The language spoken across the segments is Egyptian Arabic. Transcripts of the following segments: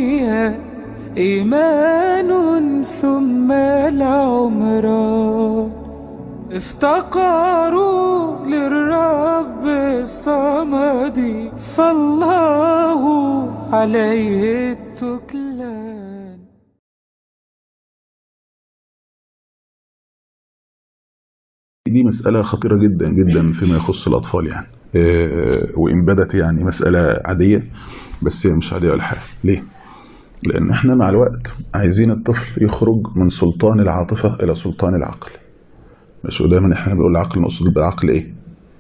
فيها إيمان ثم العمران افتقروا للرب الصمد فالله عليه التكلان دي مسألة خطيرة جدا جدا فيما يخص الأطفال يعني آه، وإن بدت يعني مسألة عادية بس هي مش عادية ولا حاجة ليه؟ لأن احنا مع الوقت عايزين الطفل يخرج من سلطان العاطفة إلى سلطان العقل مش ودايما احنا بنقول العقل مقصود بالعقل ايه؟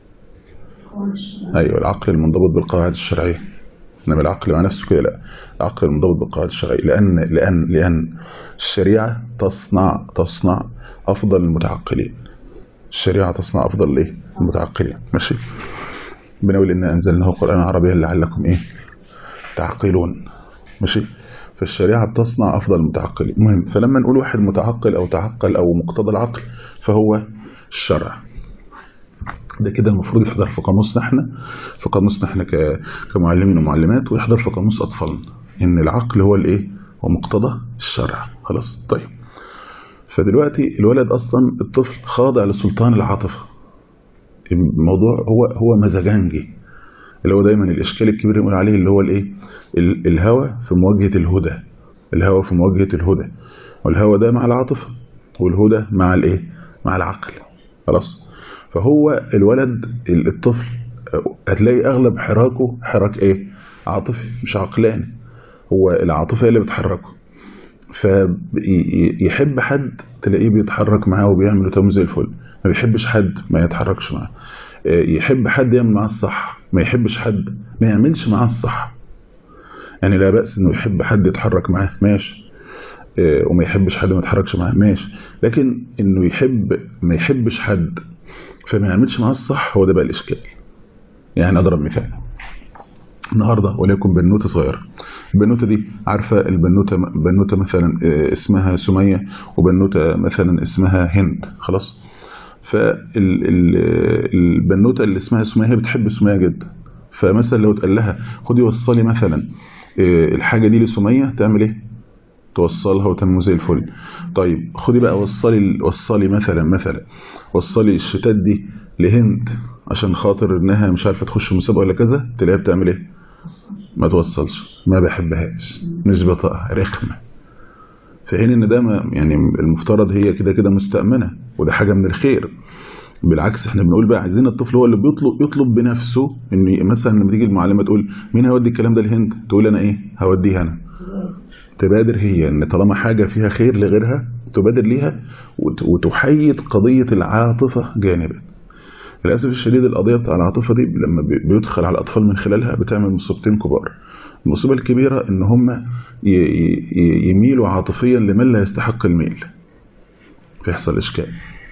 ايوه العقل المنضبط بالقواعد الشرعية انما العقل مع نفسه كده لا العقل المنضبط بالقواعد الشرعية لأن لأن لأن الشريعة تصنع تصنع أفضل المتعقلين الشريعة تصنع أفضل الايه؟ المتعقلين ماشي؟ بنقول إن أنزلناه قرآنا عربيا لعلكم إيه؟ تعقلون ماشي؟ فالشريعة بتصنع أفضل المتعقلين مهم فلما نقول واحد متعقل أو تعقل أو مقتضى العقل فهو الشرع ده كده المفروض يحضر في قاموسنا احنا في قاموسنا احنا ك- كمعلمين ومعلمات ويحضر في قاموس أطفالنا إن العقل هو الإيه؟ هو مقتضى الشرع خلاص طيب فدلوقتي الولد أصلا الطفل خاضع لسلطان العاطفة الموضوع هو هو مزاجنجي اللي هو دايما الإشكال الكبير اللي بنقول عليه اللي هو الإيه؟ ال- الهوى في مواجهة الهدى الهوى في مواجهة الهدى والهوى ده مع العاطفة والهدى مع الإيه؟ مع العقل خلاص فهو الولد ال- الطفل هتلاقي أغلب حراكه حراك إيه؟ عاطفي مش عقلاني هو العاطفة هي اللي بتحركه فيحب حد تلاقيه بيتحرك معاه وبيعمل تمام زي الفل ما بيحبش حد ما يتحركش معاه آه، يحب حد يعمل معاه الصح ما يحبش حد ما يعملش معاه الصح يعني لا بأس انه يحب حد يتحرك معاه ماشي آه، وما يحبش حد ما يتحركش معاه ماشي لكن انه يحب ما يحبش حد فما يعملش معاه الصح هو ده بقى الاشكال يعني اضرب مثال النهارده وليكن بنوته صغيره البنوته دي عارفه البنوته بنوته مثلا آه، اسمها سميه وبنوته مثلا اسمها هند خلاص فالبنوته اللي اسمها سميه هي بتحب سميه جدا فمثلا لو تقول لها خدي وصلي مثلا آه، الحاجه دي لسميه تعمل ايه توصلها وتنمو زي الفل طيب خدي بقى وصلي وصلي مثلا مثلا وصلي الشتات دي لهند عشان خاطر انها مش عارفه تخش مسابقه ولا كذا تلاقيها بتعمل ايه ما توصلش ما بحبهاش مش بطاقه رخمه في حين ان ده ما يعني المفترض هي كده كده مستأمنة وده حاجة من الخير بالعكس احنا بنقول بقى عايزين الطفل هو اللي بيطلب يطلب بنفسه ان مثلا لما تيجي المعلمه تقول مين هيودي الكلام ده لهند تقول انا ايه هوديه انا تبادر هي ان طالما حاجه فيها خير لغيرها تبادر ليها وت- وتحيد قضيه العاطفه جانبا للاسف الشديد القضيه بتاع العاطفه دي لما بي- بيدخل على الاطفال من خلالها بتعمل مصيبتين كبار المصيبه الكبيره ان هم ي- ي- يميلوا عاطفيا لمن لا يستحق الميل فيحصل اشكال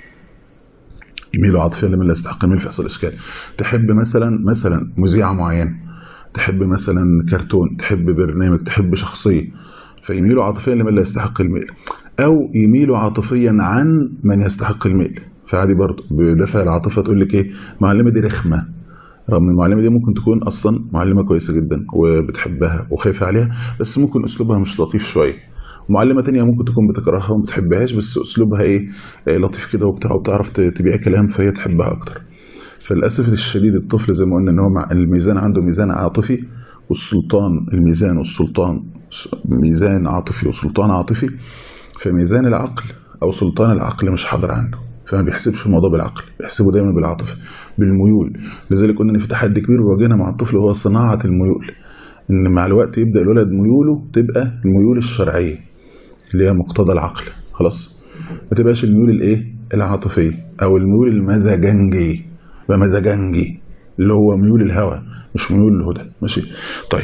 يميلوا عاطفيا لمن لا يستحق الميل فيحصل اشكال تحب مثلا مثلا مذيعه معينه تحب مثلا كرتون تحب برنامج تحب شخصيه فيميلوا عاطفيا لمن لا يستحق الميل او يميلوا عاطفيا عن من يستحق الميل فعادي برضه بدافع العاطفه تقول لك ايه المعلمه دي رخمه رغم ان المعلمه دي ممكن تكون اصلا معلمه كويسه جدا وبتحبها وخايفه عليها بس ممكن اسلوبها مش لطيف شويه ومعلمه تانية ممكن تكون بتكرهها وما بتحبهاش بس اسلوبها ايه آه، لطيف كده وبتاع وبتعرف ت- تبيع كلام فهي تحبها اكتر فللاسف الشديد الطفل زي ما قلنا ان هو مع الميزان عنده ميزان عاطفي والسلطان الميزان والسلطان ميزان عاطفي وسلطان عاطفي فميزان العقل او سلطان العقل مش حاضر عنده فما بيحسبش الموضوع بالعقل بيحسبه دايما بالعاطفه بالميول لذلك قلنا ان في تحدي كبير بيواجهنا مع الطفل هو صناعه الميول ان مع الوقت يبدا الولد ميوله تبقى الميول الشرعيه اللي هي مقتضى العقل خلاص ما تبقاش الميول الايه العاطفيه او الميول المزاجنجي يبقى مزاجنجي اللي هو ميول الهوى مش ميول الهدى ماشي طيب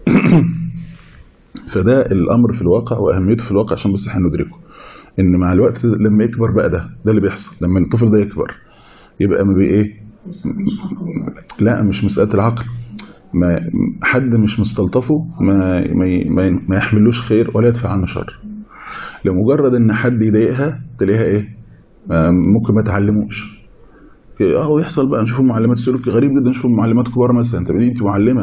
فده الامر في الواقع واهميته في الواقع عشان بس احنا ندركه ان مع الوقت لما يكبر بقى ده ده اللي بيحصل لما الطفل ده يكبر يبقى ما بي ايه لا مش مساله العقل ما حد مش مستلطفه ما ما ما, ما يحملوش خير ولا يدفع عنه شر لمجرد ان حد يضايقها تلاقيها ايه ما- ممكن ما تعلموش اه يحصل بقى نشوف معلمات سلوك غريب جدا نشوف معلمات كبار مثلا انت بدي انت معلمه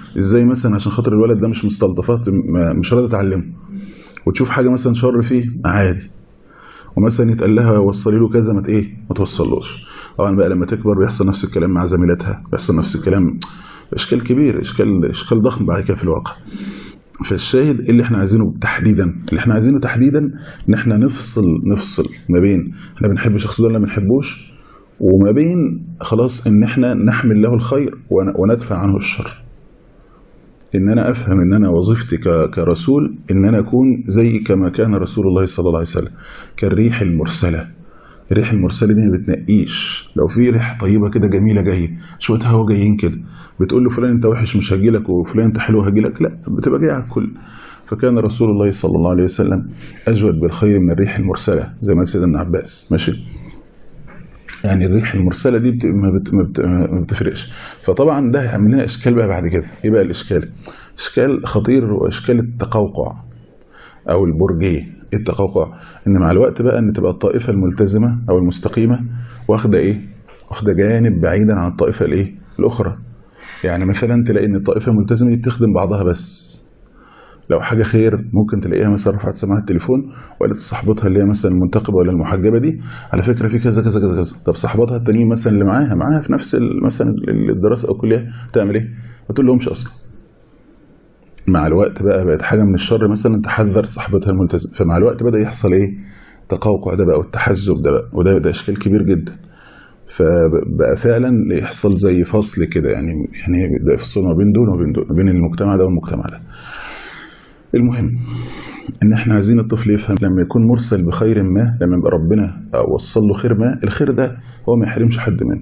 ازاي مثلا عشان خاطر الولد ده مش مستلطفات مش راضي تعلمه وتشوف حاجه مثلا شر فيه عادي ومثلا يتقال لها وصلي له كذا ما ايه ما توصلوش طبعا بقى لما تكبر بيحصل نفس الكلام مع زميلاتها بيحصل نفس الكلام اشكال كبير اشكال اشكال ضخم بعد كده في الواقع فالشاهد اللي احنا عايزينه تحديدا اللي احنا عايزينه تحديدا ان احنا نفصل نفصل ما بين احنا بنحب الشخص ده ولا ما بنحبوش وما بين خلاص ان احنا نحمل له الخير وندفع عنه الشر ان انا افهم ان انا وظيفتي كرسول ان انا اكون زي كما كان رسول الله صلى الله عليه وسلم كالريح المرسله الريح المرسله دي ما بتنقيش لو في ريح طيبه كده جميله جايه شويه هوا جايين كده بتقول له فلان انت وحش مش هجيلك وفلان انت حلو هجيلك لا بتبقى جايه على الكل فكان رسول الله صلى الله عليه وسلم اجود بالخير من الريح المرسله زي ما سيدنا عباس ماشي يعني الريح المرسله دي بت... ما, بت... ما, بت... ما بتفرقش فطبعا ده هيعمل لنا اشكال بقى بعد كده ايه بقى الاشكال اشكال خطير واشكال التقوقع او البرجيه ايه التقوقع ان مع الوقت بقى ان تبقى الطائفه الملتزمه او المستقيمه واخده ايه واخده جانب بعيدا عن الطائفه الايه الاخرى يعني مثلا تلاقي ان الطائفه الملتزمه دي بتخدم بعضها بس لو حاجه خير ممكن تلاقيها مثلا رفعت سماعه التليفون وقالت لصاحبتها اللي هي مثلا المنتقبه ولا المحجبه دي على فكره في كذا كذا كذا كذا طب صاحباتها التانيين مثلا اللي معاها معاها في نفس مثلا الدراسه او الكليه تعمل ايه؟ ما تقول لهمش اصلا مع الوقت بقى بقت حاجه من الشر مثلا تحذر صاحبتها الملتزم فمع الوقت بدا يحصل ايه؟ تقوقع ده بقى والتحزب ده بقى وده ده اشكال كبير جدا فبقى فعلا يحصل زي فصل كده يعني يعني ده يفصل ما بين دول وما بين دول ما بين المجتمع ده والمجتمع ده المهم ان احنا عايزين الطفل يفهم لما يكون مرسل بخير ما لما يبقى ربنا وصل له خير ما الخير ده هو ما يحرمش حد منه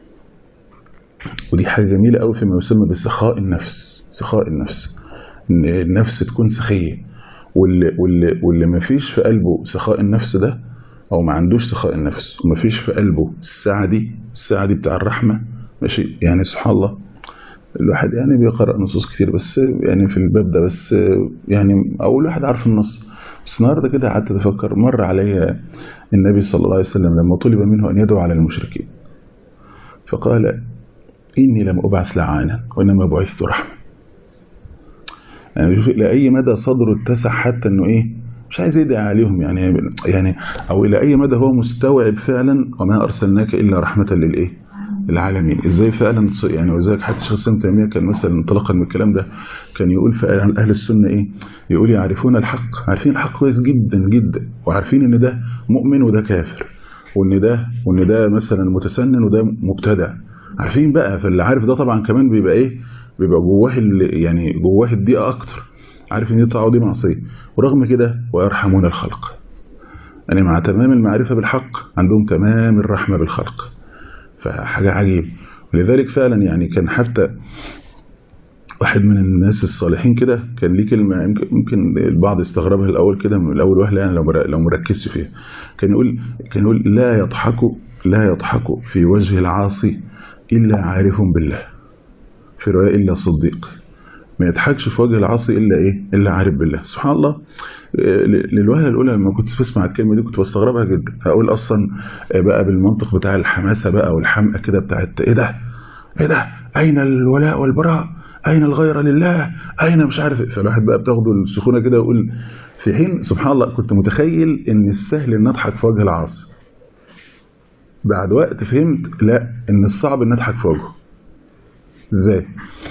ودي حاجه جميله قوي فيما يسمى بسخاء النفس سخاء النفس ان النفس تكون سخيه واللي واللي واللي ما فيش في قلبه سخاء النفس ده او ما عندوش سخاء النفس وما فيش في قلبه الساعه دي الساعه دي بتاع الرحمه ماشي يعني سبحان الله الواحد يعني بيقرأ نصوص كتير بس يعني في الباب ده بس يعني أول واحد عارف النص بس النهارده كده قعدت أتفكر مر علي النبي صلى الله عليه وسلم لما طلب منه أن يدعو على المشركين فقال إني لم أبعث لعانا وإنما بعثت رحمة يعني شوف إلى أي مدى صدره اتسع حتى إنه إيه مش عايز يدعي عليهم يعني يعني أو إلى أي مدى هو مستوعب فعلا وما أرسلناك إلا رحمة للإيه العالمين ازاي فعلا يعني وذلك حتى شيخ الاسلام تيميه كان مثلا انطلاقا من الكلام ده كان يقول في اهل السنه ايه يقول يعرفون الحق عارفين الحق كويس جدا جدا وعارفين ان ده مؤمن وده كافر وان ده وان ده مثلا متسنن وده مبتدع عارفين بقى فاللي عارف ده طبعا كمان بيبقى ايه بيبقى جواه يعني جواه الدقيقه اكتر عارف ان دي طاعه ودي معصيه ورغم كده ويرحمون الخلق يعني مع تمام المعرفه بالحق عندهم تمام الرحمه بالخلق فحاجة عجيب ولذلك فعلا يعني كان حتى واحد من الناس الصالحين كده كان ليه كلمة يمكن البعض استغربها الأول كده من الأول وهلة يعني لو لو مركزش فيها كان يقول كان يقول لا يضحك لا يضحك في وجه العاصي إلا عارف بالله في رواية إلا صديق ما يضحكش في وجه العاصي إلا إيه إلا عارف بالله سبحان الله للوهلة الأولى لما كنت بسمع الكلمة دي كنت بستغربها جدا أقول أصلا بقى بالمنطق بتاع الحماسة بقى والحمقى كده بتاعت إيه ده إيه ده أين الولاء والبراء أين الغير لله أين مش عارف فالواحد بقى بتاخده السخونة كده ويقول في حين سبحان الله كنت متخيل إن السهل إن أضحك في وجه العاصي بعد وقت فهمت لا إن الصعب إن أضحك في وجهه إزاي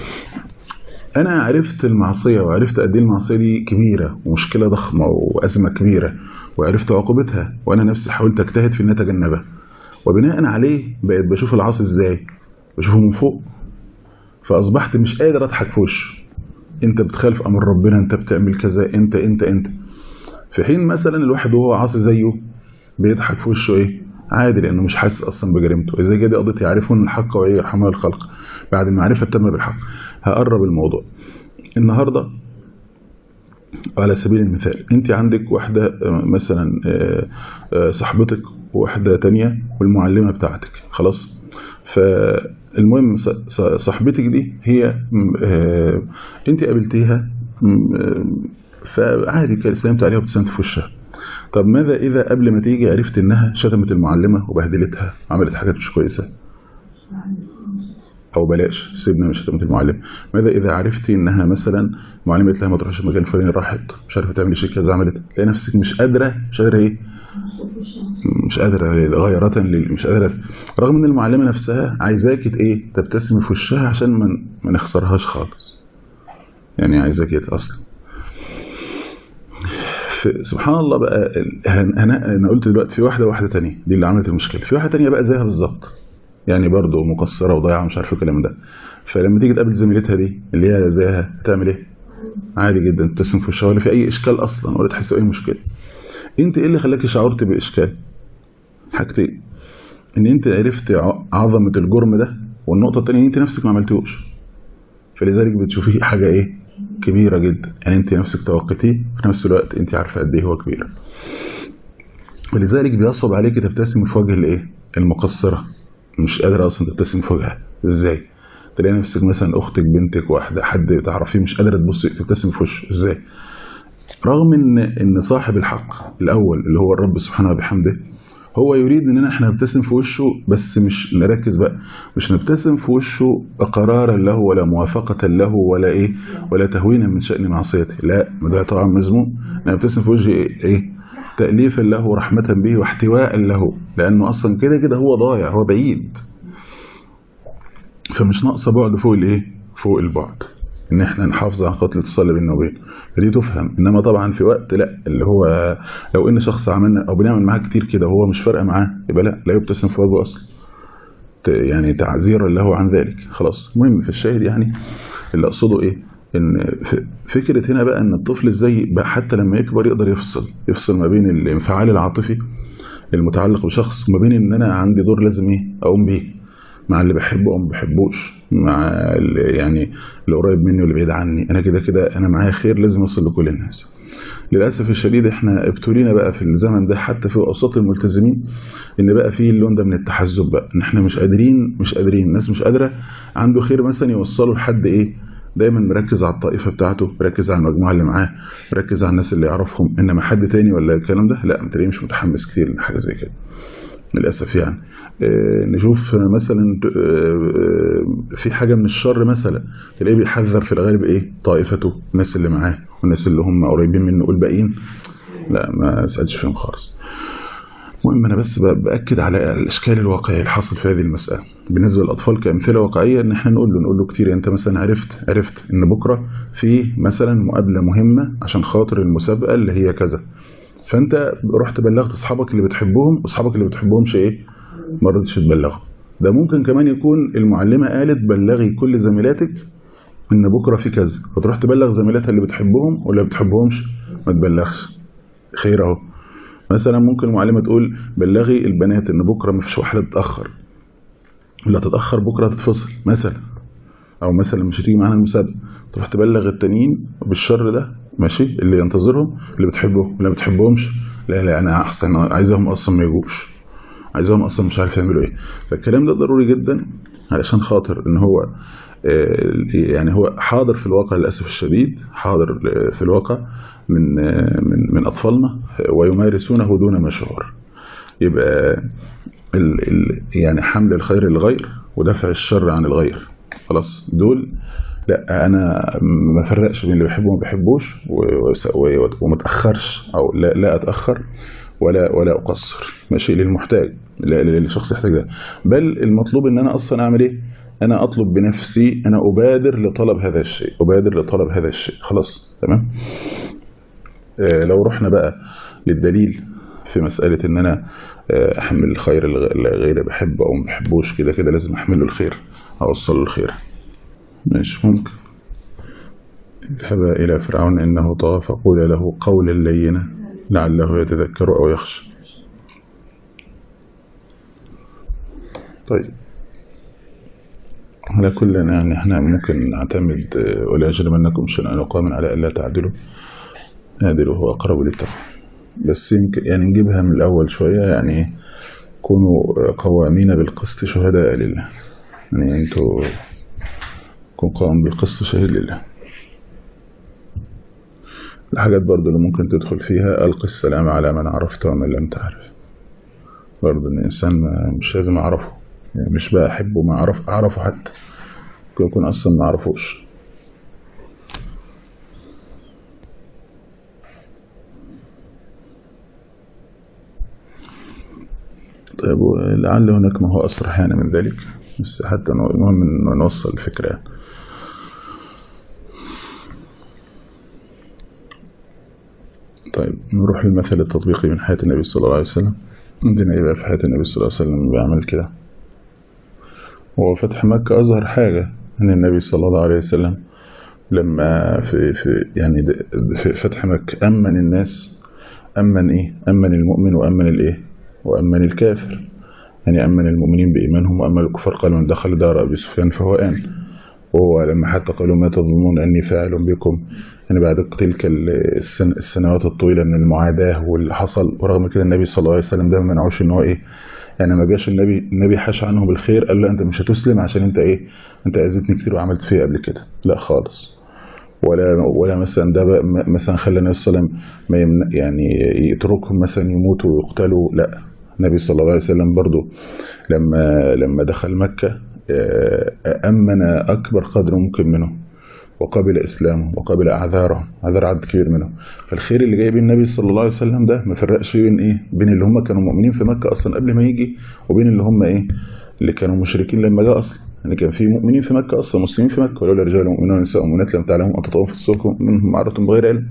انا عرفت المعصيه وعرفت قد ايه المعصيه دي كبيره ومشكله ضخمه وازمه كبيره وعرفت عقوبتها وانا نفسي حاولت اجتهد في ان اتجنبها وبناء عليه بقيت بشوف العاصي ازاي بشوفه من فوق فاصبحت مش قادر اضحك في وشه انت بتخالف امر ربنا انت بتعمل كذا انت انت انت في حين مثلا الواحد وهو عاصي زيه بيضحك في وشه ايه عادي لانه مش حاسس اصلا بجريمته ازاي كده قضيت يعرفون الحق ويرحمون الخلق بعد المعرفه التامه بالحق هقرب الموضوع النهاردة على سبيل المثال انت عندك واحدة مثلا صاحبتك وواحدة تانية والمعلمة بتاعتك خلاص فالمهم صاحبتك دي هي انت قابلتيها فعادي كده سلمت عليها وابتسمت في وشها طب ماذا اذا قبل ما تيجي عرفت انها شتمت المعلمة وبهدلتها وعملت حاجات مش كويسة او بلاش سيبنا مش شتيمه المعلم ماذا اذا عرفتي انها مثلا معلمه لها ما تروحش المكان الفلاني راحت مش عارفه تعمل شيء كذا عملت تلاقي نفسك مش قادره مش قادره ايه مش قادره غيرة لل... مش قادره رغم ان المعلمه نفسها عايزاكي ايه تبتسمي في وشها عشان ما ما نخسرهاش خالص يعني عايزاكي اصلا سبحان الله بقى انا انا قلت دلوقتي في واحده واحده ثانيه دي اللي عملت المشكله في واحده ثانيه بقى زيها بالظبط يعني برضه مقصره وضايعه مش عارف الكلام ده فلما تيجي تقابل زميلتها دي اللي هي زيها تعمل ايه عادي جدا تبتسم في وشها ولا في اي اشكال اصلا ولا تحس باي مشكله انت ايه اللي خلاكي شعرت باشكال حاجتين ان انت عرفت عظمه الجرم ده والنقطه الثانيه انت نفسك ما عملتوش فلذلك بتشوفيه حاجه ايه كبيره جدا يعني انت نفسك توقتيه في نفس الوقت انت عارفه قد ايه هو كبير ولذلك بيصعب عليك تبتسم في وجه الايه المقصره مش قادره اصلا تبتسم في وجهها ازاي تلاقي نفسك مثلا اختك بنتك واحده حد تعرفيه مش قادره تبص تبتسم في وشه ازاي رغم ان ان صاحب الحق الاول اللي هو الرب سبحانه وبحمده هو يريد اننا احنا نبتسم في وشه بس مش نركز بقى مش نبتسم في وشه قرارا له ولا موافقة له ولا ايه ولا تهوينا من شأن معصيته لا ده طبعا مذموم نبتسم في وجه ايه, إيه؟ تأليفا له ورحمة به واحتواء له لأنه أصلا كده كده هو ضايع هو بعيد فمش ناقصة بعد فوق الايه فوق البعد ان احنا نحافظ على خط الاتصال بيننا وبينه فدي تفهم انما طبعا في وقت لا اللي هو لو ان شخص عملنا او بنعمل معاه كتير كده وهو مش فارقه معاه يبقى لا لا يبتسم في وجهه اصلا يعني تعذيرا له عن ذلك خلاص المهم في الشاهد يعني اللي اقصده ايه ان فكره هنا بقى ان الطفل ازاي بقى حتى لما يكبر يقدر يفصل يفصل ما بين الانفعال العاطفي المتعلق بشخص وما بين ان انا عندي دور لازم ايه اقوم بيه مع اللي بحبه او ما بحبوش مع اللي يعني اللي قريب مني واللي بعيد عني انا كده كده انا معايا خير لازم اوصل لكل الناس للاسف الشديد احنا ابتلينا بقى في الزمن ده حتى في اوساط الملتزمين ان بقى فيه اللون ده من التحزب بقى ان احنا مش قادرين مش قادرين الناس مش قادره عنده خير مثلا يوصله لحد ايه دايما مركز على الطائفه بتاعته مركز على المجموعه اللي معاه مركز على الناس اللي يعرفهم انما حد تاني ولا الكلام ده لا متلاقيه مش متحمس كتير لحاجه زي كده للاسف يعني نشوف مثلا في حاجة من الشر مثلا تلاقيه بيحذر في الغالب ايه طائفته الناس اللي معاه والناس اللي هم قريبين منه والباقيين لا ما سألش فيهم خالص المهم انا بس باكد على الاشكال الواقعي اللي حاصل في هذه المساله بالنسبه للاطفال كامثله واقعيه ان احنا نقول له نقول له كتير انت مثلا عرفت عرفت ان بكره في مثلا مقابله مهمه عشان خاطر المسابقه اللي هي كذا فانت رحت بلغت اصحابك اللي بتحبهم واصحابك اللي بتحبهمش ايه ما رضيتش تبلغه ده ممكن كمان يكون المعلمة قالت بلغي كل زميلاتك ان بكرة في كذا فتروح تبلغ زميلاتها اللي بتحبهم ولا بتحبهمش ما تبلغش خير اهو مثلا ممكن المعلمة تقول بلغي البنات ان بكرة ما فيش واحدة تتأخر ولا تتأخر بكرة تتفصل مثلا او مثلا مش هتيجي معانا المسابقة تروح تبلغ التانيين بالشر ده ماشي اللي ينتظرهم اللي بتحبهم اللي ما بتحبهمش لا لا انا احسن عايزهم اصلا ما يجوش عايزهم اصلا مش عارف يعملوا ايه فالكلام ده ضروري جدا علشان خاطر ان هو يعني هو حاضر في الواقع للاسف الشديد حاضر في الواقع من من من اطفالنا ويمارسونه دون ما شعور يبقى ال ال يعني حمل الخير للغير ودفع الشر عن الغير خلاص دول لا انا ما فرقش بين اللي بحبه وما بحبوش وما اتاخرش او لا لا اتاخر ولا ولا اقصر ماشي للمحتاج للشخص يحتاج ده بل المطلوب ان انا اصلا اعمل ايه انا اطلب بنفسي انا ابادر لطلب هذا الشيء ابادر لطلب هذا الشيء خلاص تمام آه لو رحنا بقى للدليل في مسألة ان انا آه احمل الخير اللي بحبه او ما بحبوش كده كده لازم احمل له الخير اوصل له الخير ماشي ممكن اذهب الى فرعون انه طغى فقول له قولا لينا لعله يتذكر او يخشى طيب على كل يعني احنا ممكن نعتمد ولا يجرمنكم شنآن قوم على الا تعدلوا اعدلوا هو اقرب للتقوى بس يمكن يعني نجيبها من الاول شويه يعني كونوا قوامين بالقسط شهداء لله يعني انتوا كن قائم بالقسط شهيد لله الحاجات برضو اللي ممكن تدخل فيها ألقي السلام على من عرفت ومن لم تعرف برضو ان الانسان مش لازم اعرفه يعني مش بقى احبه ما اعرف اعرفه حتى ممكن يكون أصلا ما عرفوش طيب لعل هناك ما هو أصرح يعني من ذلك بس حتى المهم أن نوصل الفكرة يعني. طيب نروح للمثل التطبيقي من حياة النبي صلى الله عليه وسلم عندنا ايه بقى في حياة النبي صلى الله عليه وسلم بيعمل كده هو فتح مكة أظهر حاجة أن النبي صلى الله عليه وسلم لما في, في يعني في فتح مكة أمن الناس أمن إيه أمن المؤمن وأمن الإيه وأمن الكافر يعني أمن المؤمنين بإيمانهم وأمن الكفار قال من دخل دار أبي سفيان فهو آمن وهو لما حتى قالوا ما تظنون أني فاعل بكم يعني بعد تلك السن السنوات الطويلة من المعاداة واللي حصل ورغم كده النبي صلى الله عليه وسلم ده ما منعوش ان هو ايه يعني ما جاش النبي النبي حاش عنه بالخير قال له انت مش هتسلم عشان انت ايه انت اذيتني كتير وعملت فيا قبل كده لا خالص ولا ولا مثلا ده مثلا خلى النبي صلى الله عليه وسلم ما يمنع يعني يتركهم مثلا يموتوا ويقتلوا لا النبي صلى الله عليه وسلم برضو لما لما دخل مكة أمن أكبر قدر ممكن منه وقبل إسلامه وقبل أعذاره أعذار عدد كبير منه فالخير اللي جاي بين النبي صلى الله عليه وسلم ده ما فرقش بين إيه بين اللي هم كانوا مؤمنين في مكة أصلا قبل ما يجي وبين اللي هم إيه اللي كانوا مشركين لما جاء أصلا يعني كان في مؤمنين في مكة أصلا مسلمين في مكة ولولا رجال مؤمنون ونساء مؤمنات لم تعلموا أن تطوفوا في السوق منهم معرة بغير علم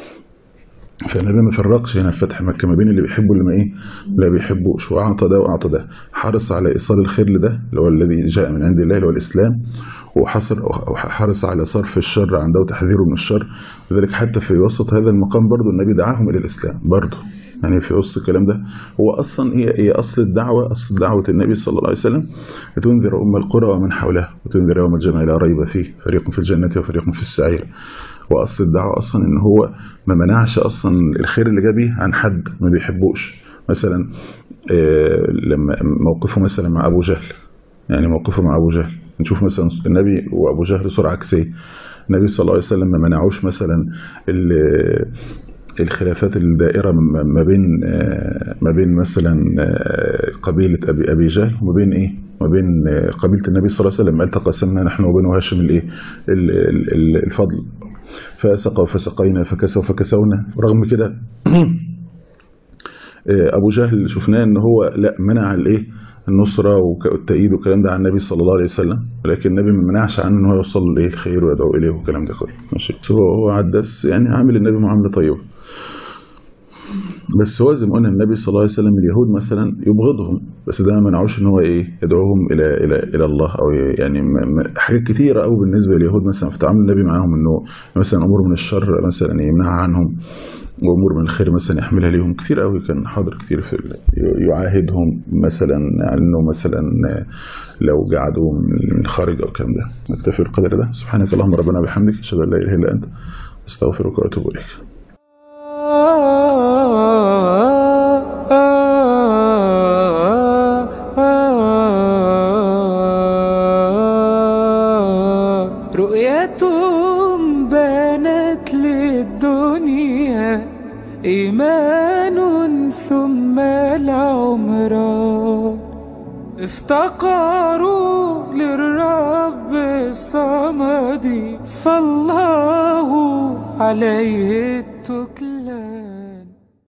فالنبي ما فرقش هنا في فتح مكة ما بين اللي بيحبوا اللي ما ايه لا بيحبوش واعطى ده واعطى ده حرص على ايصال الخير لده اللي هو الذي جاء من عند الله اللي هو الاسلام وحصر وحرص على صرف الشر عنده وتحذيره من الشر لذلك حتى في وسط هذا المقام برضو النبي دعاهم الى الاسلام برضو يعني في وسط الكلام ده هو اصلا هي هي اصل الدعوه اصل دعوه النبي صلى الله عليه وسلم لتنذر ام القرى ومن حولها وتنذر يوم الجمع لا ريب فيه فريق في الجنه وفريق في السعير واصل الدعوه اصلا ان هو ما منعش اصلا الخير اللي جابيه عن حد ما بيحبوش مثلا لما موقفه مثلا مع ابو جهل يعني موقفه مع ابو جهل نشوف مثلا النبي وابو جهل صوره عكسيه النبي صلى الله عليه وسلم ما منعوش مثلا الخلافات الدائره ما بين ما بين مثلا قبيله ابي ابي جهل وما بين ايه ما بين قبيله النبي صلى الله عليه وسلم قال تقاسمنا نحن وبين هاشم الايه الفضل فسقوا فسقينا فكسوا فكسونا رغم كده ابو جهل شفناه ان هو لا منع الايه النصرة والتأييد والكلام ده عن النبي صلى الله عليه وسلم ولكن النبي ما منعش عنه ان هو يوصل لايه الخير ويدعو اليه والكلام ده كله ماشي هو هو عدس يعني عامل النبي معامله طيبه بس هو زي ما قلنا النبي صلى الله عليه وسلم اليهود مثلا يبغضهم بس ده ما منعوش ان هو ايه يدعوهم الى الى الى الله او يعني حاجات كتيره قوي بالنسبه لليهود مثلا في تعامل النبي معاهم انه مثلا امور من الشر مثلا يمنعها عنهم وامور من الخير مثلا يحملها ليهم كتير قوي كان حاضر كتير في يعاهدهم مثلا على انه مثلا لو قعدوا من خارج او الكلام ده نكتفي بالقدر ده سبحانك اللهم ربنا بحمدك اشهد ان لا اله الا انت استغفرك واتوب اليك رؤيتهم بانت للدنيا إيمان ثم العمران افتقروا للرب الصمد فالله عليه التكلان